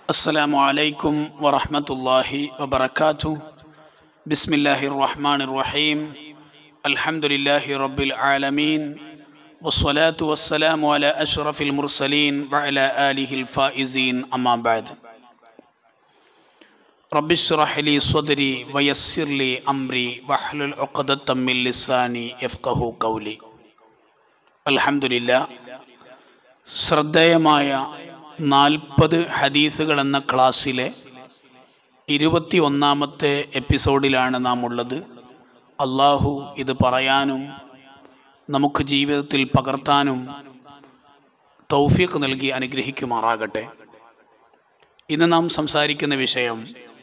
السلام عليكم ورحمة الله وبركاته بسم الله الرحمن الرحيم الحمد لله رب العالمين والصلاة والسلام على أشرف المرسلين وعلى آله الفائزين أما بعد رب اشرح لي صدري ويسر لي أمري واحلل عقدة من لساني يفقه قولي الحمد لله ശ്രദ്ധേയമായ നാൽപ്പത് ഹദീസുകൾ എന്ന ക്ലാസ്സിലെ ഇരുപത്തി ഒന്നാമത്തെ എപ്പിസോഡിലാണ് നാം ഉള്ളത് അള്ളാഹു ഇത് പറയാനും നമുക്ക് ജീവിതത്തിൽ പകർത്താനും തൗഫീഖ് നൽകി അനുഗ്രഹിക്കുമാറാകട്ടെ ഇന്ന് നാം സംസാരിക്കുന്ന വിഷയം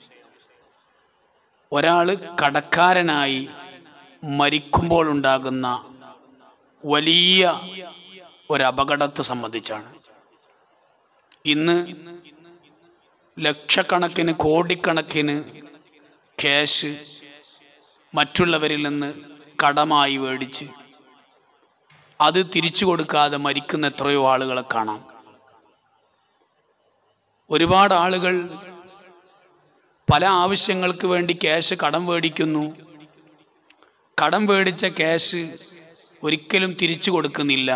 ഒരാൾ കടക്കാരനായി മരിക്കുമ്പോൾ ഉണ്ടാകുന്ന വലിയ ഒരു അപകടത്തെ സംബന്ധിച്ചാണ് ഇന്ന് ലക്ഷക്കണക്കിന് കോടിക്കണക്കിന് ക്യാഷ് മറ്റുള്ളവരിൽ നിന്ന് കടമായി മേടിച്ച് അത് തിരിച്ചു കൊടുക്കാതെ മരിക്കുന്ന എത്രയോ ആളുകളെ കാണാം ഒരുപാട് ആളുകൾ പല ആവശ്യങ്ങൾക്ക് വേണ്ടി ക്യാഷ് കടം മേടിക്കുന്നു കടം മേടിച്ച ക്യാഷ് ഒരിക്കലും തിരിച്ചു കൊടുക്കുന്നില്ല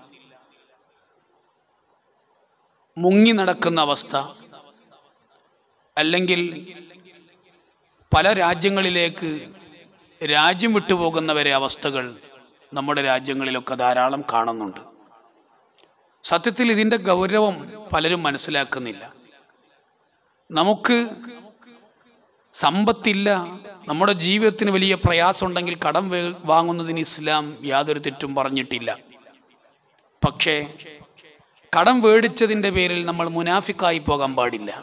മുങ്ങി നടക്കുന്ന അവസ്ഥ അല്ലെങ്കിൽ പല രാജ്യങ്ങളിലേക്ക് രാജ്യം വിട്ടുപോകുന്നവരെ അവസ്ഥകൾ നമ്മുടെ രാജ്യങ്ങളിലൊക്കെ ധാരാളം കാണുന്നുണ്ട് സത്യത്തിൽ ഇതിൻ്റെ ഗൗരവം പലരും മനസ്സിലാക്കുന്നില്ല നമുക്ക് സമ്പത്തില്ല നമ്മുടെ ജീവിതത്തിന് വലിയ പ്രയാസമുണ്ടെങ്കിൽ കടം വേ- വാങ്ങുന്നതിന് ഇസ്ലാം യാതൊരു തെറ്റും പറഞ്ഞിട്ടില്ല പക്ഷേ കടം മേടിച്ചതിൻ്റെ പേരിൽ നമ്മൾ മുനാഫിക്കായി പോകാൻ പാടില്ല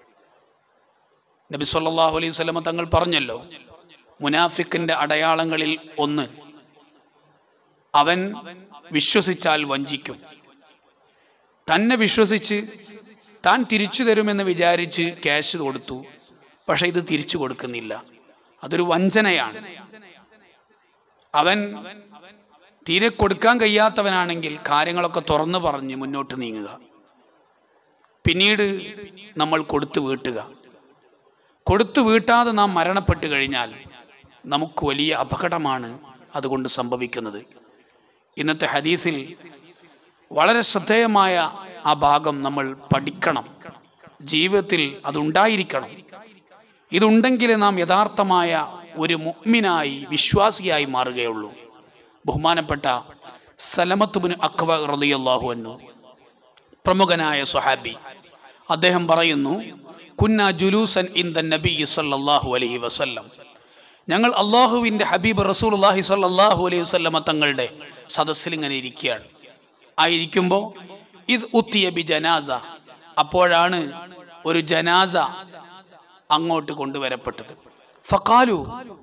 നബി സല്ലല്ലാഹു അലൈഹി വസല്ലമ തങ്ങൾ പറഞ്ഞല്ലോ മുനാഫിക്കിന്റെ അടയാളങ്ങളിൽ ഒന്ന് അവൻ വിശ്വസിച്ചാൽ വഞ്ചിക്കും തന്നെ വിശ്വസിച്ച് താൻ തിരിച്ചു തരുമെന്ന് വിചാരിച്ച് ക്യാഷ് കൊടുത്തു പക്ഷെ ഇത് തിരിച്ചു കൊടുക്കുന്നില്ല അതൊരു വഞ്ചനയാണ് അവൻ തീരെ കൊടുക്കാൻ കഴിയാത്തവനാണെങ്കിൽ കാര്യങ്ങളൊക്കെ തുറന്നു പറഞ്ഞ് മുന്നോട്ട് നീങ്ങുക പിന്നീട് നമ്മൾ കൊടുത്തു വീട്ടുക കൊടുത്തു വീട്ടാതെ നാം മരണപ്പെട്ട് കഴിഞ്ഞാൽ നമുക്ക് വലിയ അപകടമാണ് അതുകൊണ്ട് സംഭവിക്കുന്നത് ഇന്നത്തെ ഹദീസിൽ വളരെ ശ്രദ്ധേയമായ ആ ഭാഗം നമ്മൾ പഠിക്കണം ജീവിതത്തിൽ അതുണ്ടായിരിക്കണം ഇതുണ്ടെങ്കിലേ നാം യഥാർത്ഥമായ ഒരു മുഅ്മിനായി വിശ്വാസിയായി മാറുകയുള്ളൂ ബഹുമാനപ്പെട്ട സലമത്തുബിന് അക്വ റളിയല്ലാഹു അൻഹു പ്രമുഖനായ സ്വഹാബി അദ്ദേഹം പറയുന്നു കുന്ന ജുലൂസൻ ഇൻ ദ നബി സല്ലല്ലാഹു അലൈഹി വസല്ലം ഞങ്ങൾ അള്ളാഹുവിൻ്റെ ഹബീബ് റസൂലുള്ളാഹി സല്ലല്ലാഹു അലൈഹി വസല്ലമ തങ്ങളുടെ സദസ്സിൽ ഇങ്ങനെ ഇരിക്കുകയാണ് ആയിരിക്കുമ്പോൾ ഇത് ഉത്തിയ ബി ജനാസ അപ്പോഴാണ് ഒരു ജനാസ അങ്ങോട്ട് കൊണ്ടുവരപ്പെട്ടത് ഫക്കാലു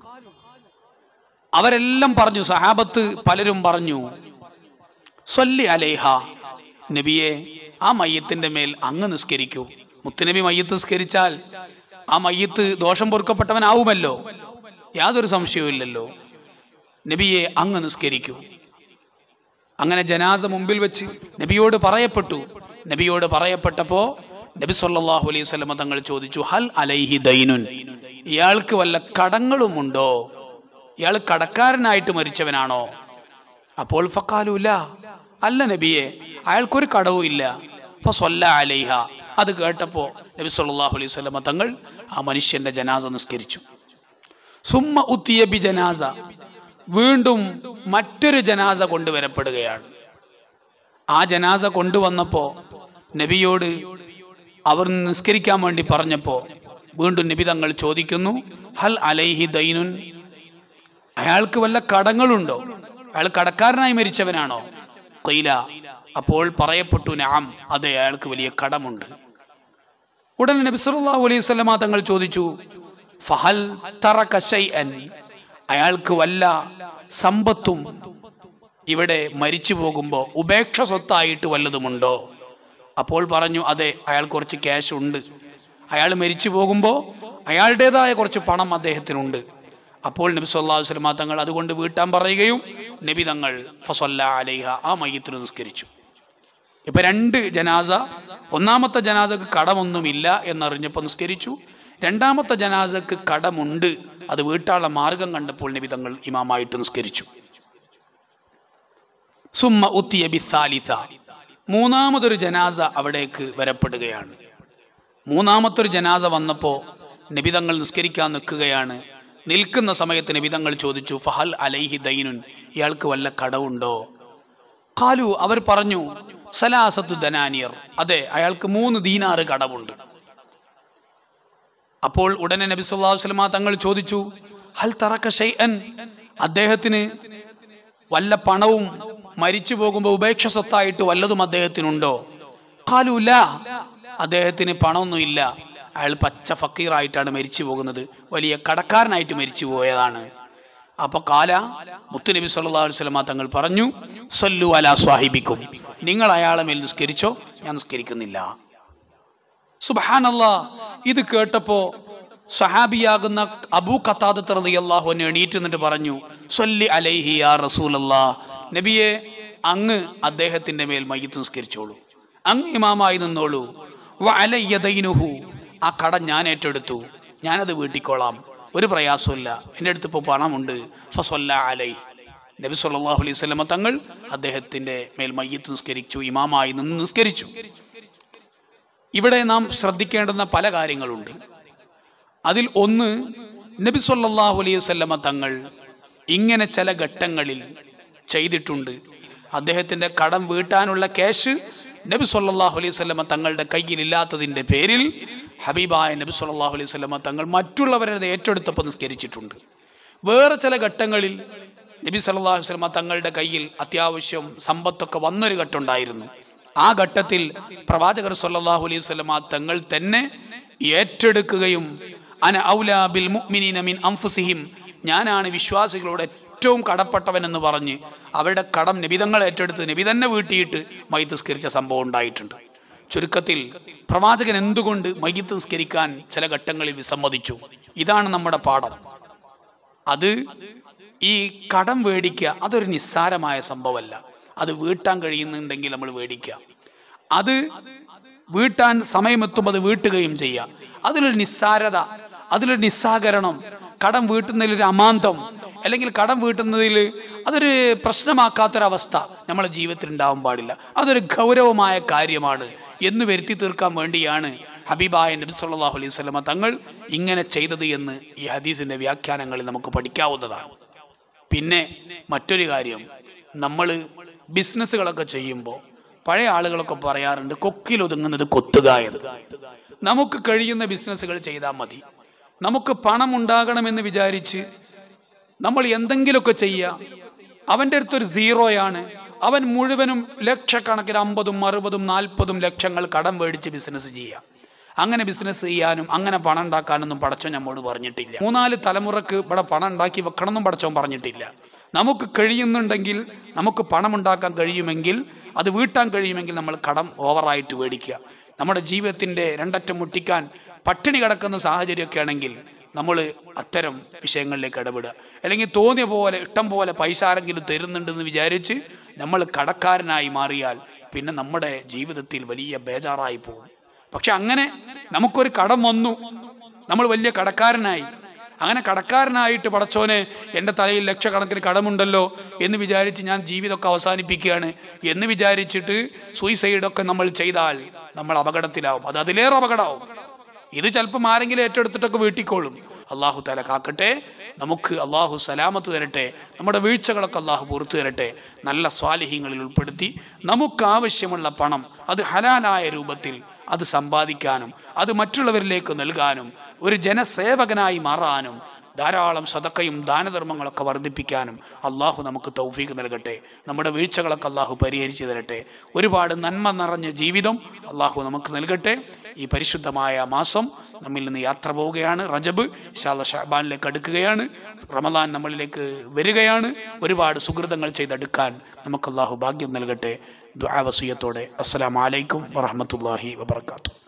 അവരെല്ലാം പറഞ്ഞു സഹാബത്ത് പലരും പറഞ്ഞു സൊല്ലി അലേഹ നബിയെ ആ മയ്യത്തിന്റെ മേൽ അങ്ങ് നിസ്കരിക്കൂ മുത്തുനബി മയ്യത്ത് നിസ്കരിച്ചാൽ ആ മയ്യത്ത് ദോഷം പൊറുക്കപ്പെട്ടവനാവുമല്ലോ യാതൊരു സംശയവുമില്ലല്ലോ നബിയെ അങ്ങ് നിസ്കരിക്കൂ അങ്ങനെ ജനാസ മുമ്പിൽ വെച്ച് നബിയോട് പറയപ്പെട്ടു നബിയോട് പറയപ്പെട്ടപ്പോ നബി സല്ലല്ലാഹു അലൈഹി വസല്ലമ തങ്ങൾ ചോദിച്ചു ഹൽ അലൈഹി ദൈനുൻ ഇയാൾക്ക് വല്ല കടങ്ങളുമുണ്ടോ ഇയാൾ കടക്കാരനായിട്ട് മരിച്ചവനാണോ അപ്പോൾ ഫക്കാലൂല അല്ല നബിയെ അയാൾക്കൊരു കടവും ഇല്ല അപ്പൊ സൊല്ല അലൈഹ അത് കേട്ടപ്പോ നബി സല്ലല്ലാഹു അലൈഹി വസല്ലമ തങ്ങൾ ആ മനുഷ്യന്റെ ജനാസ നിസ്കരിച്ചു സുമ്മ ഉത്തിയ ബി ജനാസ വീണ്ടും മറ്റൊരു ജനാസ കൊണ്ടുവരപ്പെടുകയാണ് ആ ജനാസ കൊണ്ടുവന്നപ്പോ നബിയോട് അവർ നിസ്കരിക്കാൻ വേണ്ടി പറഞ്ഞപ്പോ വീണ്ടും നബി തങ്ങൾ ചോദിക്കുന്നു ഹൽ അലൈഹി ദൈനുൻ അയാൾക്ക് വല്ല കടങ്ങളുണ്ടോ അയാൾ കടക്കാരനായി മരിച്ചവനാണോ കൈല അപ്പോൾ പറയപ്പെട്ടു നാം അതെ അയാൾക്ക് വലിയ കടമുണ്ട് ഉടനെ നബി സല്ലല്ലാഹു അലൈഹി വസല്ലമ തങ്ങൾ ചോദിച്ചു ഫഹൽ തറക ശൈഅൻ അയാൾക്ക് വല്ല സമ്പത്തും ഇവിടെ മരിച്ചു പോകുമ്പോൾ ഉപേക്ഷ സ്വത്തായിട്ട് വല്ലതുമുണ്ടോ അപ്പോൾ പറഞ്ഞു അതെ അയാൾ കുറച്ച് ക്യാഷ് ഉണ്ട് അയാൾ മരിച്ചു പോകുമ്പോൾ അയാളുടേതായ കുറച്ച് പണം അദ്ദേഹത്തിനുണ്ട് അപ്പോൾ നബി സല്ലല്ലാഹു അലൈഹി വസല്ലമ തങ്ങൾ അതുകൊണ്ട് വീട്ടാൻ പറയുകയും നബി തങ്ങൾ ഫസല്ല അലൈഹ ആ മയ്യത്തിന് നിസ്കരിച്ചു ഇപ്പൊ രണ്ട് ജനാസ ഒന്നാമത്തെ ജനാസക്ക് കടമൊന്നുമില്ല എന്നറിഞ്ഞപ്പോൾ നിസ്കരിച്ചു രണ്ടാമത്തെ ജനാസക്ക് കടമുണ്ട് അത് വീട്ടാനുള്ള മാർഗം കണ്ടപ്പോൾ നിബിതങ്ങൾ ഇമാമായിട്ട് നിസ്കരിച്ചു സുമ്മ ഉത്തിയ ബിസാലിസ മൂന്നാമതൊരു ജനാസ അവിടേക്ക് വരപ്പെടുകയാണ് മൂന്നാമത്തൊരു ജനാസ വന്നപ്പോൾ നബിതങ്ങൾ നിസ്കരിക്കാൻ നിൽക്കുകയാണ് നിൽക്കുന്ന സമയത്ത് നബിതങ്ങൾ ചോദിച്ചു ഫഹൽ അലൈഹി ദൈനുൻ ഇയാൾക്ക് വല്ല കടവുണ്ടോ കാലു അവർ പറഞ്ഞു സലാസത്തു ദനാനിയർ അതെ അയാൾക്ക് മൂന്ന് ദീനാറ് കടവുണ്ട് അപ്പോൾ ഉടനെ നബി സല്ലല്ലാഹു അലൈഹി വസല്ലമ തങ്ങൾ ചോദിച്ചു ഹൽ തറക്ക ഷൈഅൻ അദ്ദേഹത്തിന് വല്ല പണവും മരിച്ചു പോകുമ്പോൾ ഉപേക്ഷ സ്വത്തായിട്ട് വല്ലതും അദ്ദേഹത്തിനുണ്ടോ കാലൂല അദ്ദേഹത്തിന് പണമൊന്നുമില്ല അയാൾ പച്ച ഫക്കീറായിട്ടാണ് മരിച്ചു പോകുന്നത് വലിയ കടക്കാരനായിട്ട് മരിച്ചു പോയതാണ് അപ്പൊ കാല മുത്തുനബി സല്ലല്ലാഹു അലൈഹി വസല്ലമ തങ്ങൾ പറഞ്ഞു സല്ലു അലാ സ്വാഹിബിക്കും നിങ്ങൾ അയാളെ മേൽ നിസ്കരിച്ചോ ഞാൻ നിസ്കരിക്കുന്നില്ല സുബഹാനല്ലാ ഇത് കേട്ടപ്പോ സഹാബിയാകുന്ന അബൂ ഖത്താദത്ത് റളിയല്ലാഹു അൻഹു എണീറ്റ് നിന്നിട്ട് പറഞ്ഞു സല്ലി അലൈഹി യാ റസൂലല്ലാ നബിയെ അങ്ങ് അദ്ദേഹത്തിന്റെ മേൽ മയ്യത്ത് നിസ്കരിച്ചോളൂ അങ്ങ് ഇമാമായി നിന്നോളൂ വ അലയ്യ ദൈനുഹു ആ കട ഞാൻ ഏറ്റെടുത്തു ഞാനത് വീട്ടിക്കോളാം ഒരു പ്രയാസമില്ല എൻ്റെ അടുത്ത് ഇപ്പോൾ പണമുണ്ട് ഫസൊല്ല അലൈ നബി സല്ലല്ലാഹു അലൈഹി വസല്ലമ തങ്ങൾ അദ്ദേഹത്തിന്റെ മേൽ മയ്യത്ത് നിസ്കരിച്ചു ഇമാമായി നിന്ന് നിസ്കരിച്ചു ഇവിടെ നാം ശ്രദ്ധിക്കേണ്ടുന്ന പല കാര്യങ്ങളുണ്ട് അതിൽ ഒന്ന് നബി സല്ലല്ലാഹു അലൈഹി വസല്ലമ തങ്ങൾ ഇങ്ങനെ ചില ഘട്ടങ്ങളിൽ ചെയ്തിട്ടുണ്ട് അദ്ദേഹത്തിന്റെ കടം വീട്ടാനുള്ള ക്യാഷ് നബി സല്ലല്ലാഹു അലൈഹി വസല്ലമ തങ്ങളുടെ കയ്യിൽ ഇല്ലാത്തതിന്റെ പേരിൽ ഹബീബായ നബി സല്ലല്ലാഹു അലൈഹി വസല്ലമ തങ്ങൾ മറ്റുള്ളവരെ അത് ഏറ്റെടുത്തപ്പോൾ നിസ്കരിച്ചിട്ടുണ്ട് വേറെ ചില ഘട്ടങ്ങളിൽ നബി സല്ലല്ലാഹു അലൈഹി വസല്ലമ തങ്ങളുടെ കയ്യിൽ അത്യാവശ്യം സമ്പത്തൊക്കെ വന്നൊരു ഘട്ടമുണ്ടായിരുന്നു ആ ഘട്ടത്തിൽ പ്രവാചകർ സല്ലല്ലാഹു അലൈഹി വസല്ലമ തങ്ങൾ തന്നെ ഏറ്റെടുക്കുകയും അന ഔലാ ബിൽ മുഅ്മിനീന മിൻ അൻഫുസിഹിം ഞാനാണ് വിശ്വാസികളോട് ഏറ്റവും കടപ്പെട്ടവൻ എന്ന് പറഞ്ഞ് അവരുടെ കടം നിബിതങ്ങൾ ഏറ്റെടുത്ത് നബി തന്നെ വീട്ടിയിട്ട് മയ്യത്ത് നിസ്കരിച്ച സംഭവം ഉണ്ടായിട്ടുണ്ട് ചുരുക്കത്തിൽ പ്രവാചകൻ എന്തുകൊണ്ട് മയ്യത്ത് നിസ്കരിക്കാൻ ചില ഘട്ടങ്ങളിൽ വിസമ്മതിച്ചു ഇതാണ് നമ്മുടെ പാഠം അത് ഈ കടം മേടിക്കുക അതൊരു നിസ്സാരമായ സംഭവമല്ല അത് വീട്ടാൻ കഴിയുന്നുണ്ടെങ്കിൽ നമ്മൾ മേടിക്കുക അത് വീട്ടാൻ സമയമെത്തുമ്പോൾ അത് വീട്ടുകയും ചെയ്യാം അതിലൊരു നിസ്സാരത അതിലൊരു നിസ്സാകരണം കടം വീട്ടുന്നതിൽ ഒരു അമാന്തം അല്ലെങ്കിൽ കടം വീട്ടുന്നതിൽ അതൊരു പ്രശ്നമാക്കാത്തൊരവസ്ഥ നമ്മളെ ജീവിതത്തിൽ ഉണ്ടാവാൻ പാടില്ല അതൊരു ഗൗരവമായ കാര്യമാണ് എന്ന് വരുത്തി തീർക്കാൻ വേണ്ടിയാണ് ഹബീബായ നബി സല്ലല്ലാഹു അലൈഹി വസല്ലമ തങ്ങൾ ഇങ്ങനെ ചെയ്തത് എന്ന് ഈ ഹദീസിന്റെ വ്യാഖ്യാനങ്ങളിൽ നമുക്ക് പഠിക്കാവുന്നതാണ് പിന്നെ മറ്റൊരു കാര്യം നമ്മൾ ബിസിനസ്സുകളൊക്കെ ചെയ്യുമ്പോൾ പഴയ ആളുകളൊക്കെ പറയാറുണ്ട് കൊക്കിലൊതുങ്ങുന്നത് കൊത്തുകായത് നമുക്ക് കഴിയുന്ന ബിസിനസ്സുകൾ ചെയ്താൽ മതി നമുക്ക് പണം ഉണ്ടാകണമെന്ന് വിചാരിച്ച് നമ്മൾ എന്തെങ്കിലുമൊക്കെ ചെയ്യുക അവൻ്റെ അടുത്തൊരു സീറോയാണ് അവൻ മുഴുവനും ലക്ഷക്കണക്കിന് അമ്പതും അറുപതും നാൽപ്പതും ലക്ഷങ്ങൾ കടം മേടിച്ച് ബിസിനസ് ചെയ്യുക അങ്ങനെ ബിസിനസ് ചെയ്യാനും അങ്ങനെ പണം ഉണ്ടാക്കാനൊന്നും പടച്ചോൻ നമ്മോട് പറഞ്ഞിട്ടില്ല മൂന്നാല് തലമുറക്ക് ഇവിടെ പണം ഉണ്ടാക്കി വെക്കണമെന്നും പടച്ചോൻ പറഞ്ഞിട്ടില്ല നമുക്ക് കഴിയുന്നുണ്ടെങ്കിൽ നമുക്ക് പണം ഉണ്ടാക്കാൻ കഴിയുമെങ്കിൽ അത് വീട്ടാൻ കഴിയുമെങ്കിൽ നമ്മൾ കടം ഓവറായിട്ട് മേടിക്കുക നമ്മുടെ ജീവിതത്തിൻ്റെ രണ്ടറ്റം മുട്ടിക്കാൻ പട്ടിണി കിടക്കുന്ന സാഹചര്യമൊക്കെ ആണെങ്കിൽ നമ്മൾ അത്തരം വിഷയങ്ങളിലേക്ക് ഇടപെടുക അല്ലെങ്കിൽ തോന്നിയ പോലെ ഇഷ്ടം പോലെ പൈസ ആരെങ്കിലും തരുന്നുണ്ടെന്ന് വിചാരിച്ച് നമ്മൾ കടക്കാരനായി മാറിയാൽ പിന്നെ നമ്മുടെ ജീവിതത്തിൽ വലിയ ബേജാറായി പോകും പക്ഷെ അങ്ങനെ നമുക്കൊരു കടം വന്നു നമ്മൾ വലിയ കടക്കാരനായി അങ്ങനെ കടക്കാരനായിട്ട് പടച്ചോനെ എൻ്റെ തലയിൽ ലക്ഷക്കണക്കിന് കടമുണ്ടല്ലോ എന്ന് വിചാരിച്ച് ഞാൻ ജീവിതമൊക്കെ അവസാനിപ്പിക്കുകയാണ് എന്ന് വിചാരിച്ചിട്ട് സൂയിസൈഡൊക്കെ നമ്മൾ ചെയ്താൽ നമ്മൾ അപകടത്തിലാവും അത് അതിലേറെ അപകടമാവും ഇത് ചിലപ്പം ആരെങ്കിലും ഏറ്റെടുത്തിട്ടൊക്കെ വീട്ടിക്കോളും അള്ളാഹു തല കാക്കട്ടെ നമുക്ക് അള്ളാഹു സലാമത്ത് തരട്ടെ നമ്മുടെ വീഴ്ചകളൊക്കെ അള്ളാഹു പുറത്തു തരട്ടെ നല്ല സ്വാലിഹ്യങ്ങളിൽ ഉൾപ്പെടുത്തി നമുക്ക് ആവശ്യമുള്ള പണം അത് ഹലാലായ രൂപത്തിൽ അത് സമ്പാദിക്കാനും അത് മറ്റുള്ളവരിലേക്ക് നൽകാനും ഒരു ജനസേവകനായി മാറാനും ധാരാളം സതക്കയും ദാനധർമ്മങ്ങളൊക്കെ വർദ്ധിപ്പിക്കാനും അള്ളാഹു നമുക്ക് തൗഫീക്ക് നൽകട്ടെ നമ്മുടെ വീഴ്ചകളൊക്കെ അള്ളാഹു പരിഹരിച്ചു തരട്ടെ ഒരുപാട് നന്മ നിറഞ്ഞ ജീവിതം അള്ളാഹു നമുക്ക് നൽകട്ടെ ഈ പരിശുദ്ധമായ മാസം നമ്മിൽ നിന്ന് യാത്ര പോവുകയാണ് റജബ് ഷാല ഷാബാനിലേക്ക് അടുക്കുകയാണ് റമദാൻ നമ്മളിലേക്ക് വരികയാണ് ഒരുപാട് സുഹൃതങ്ങൾ ചെയ്തെടുക്കാൻ നമുക്ക് അള്ളാഹു ഭാഗ്യം നൽകട്ടെ ദുആ വസിയത്തോടെ അസ്സലാമു അലൈക്കും വറഹ്മത്തുള്ളാഹി വബർക്കാത്തു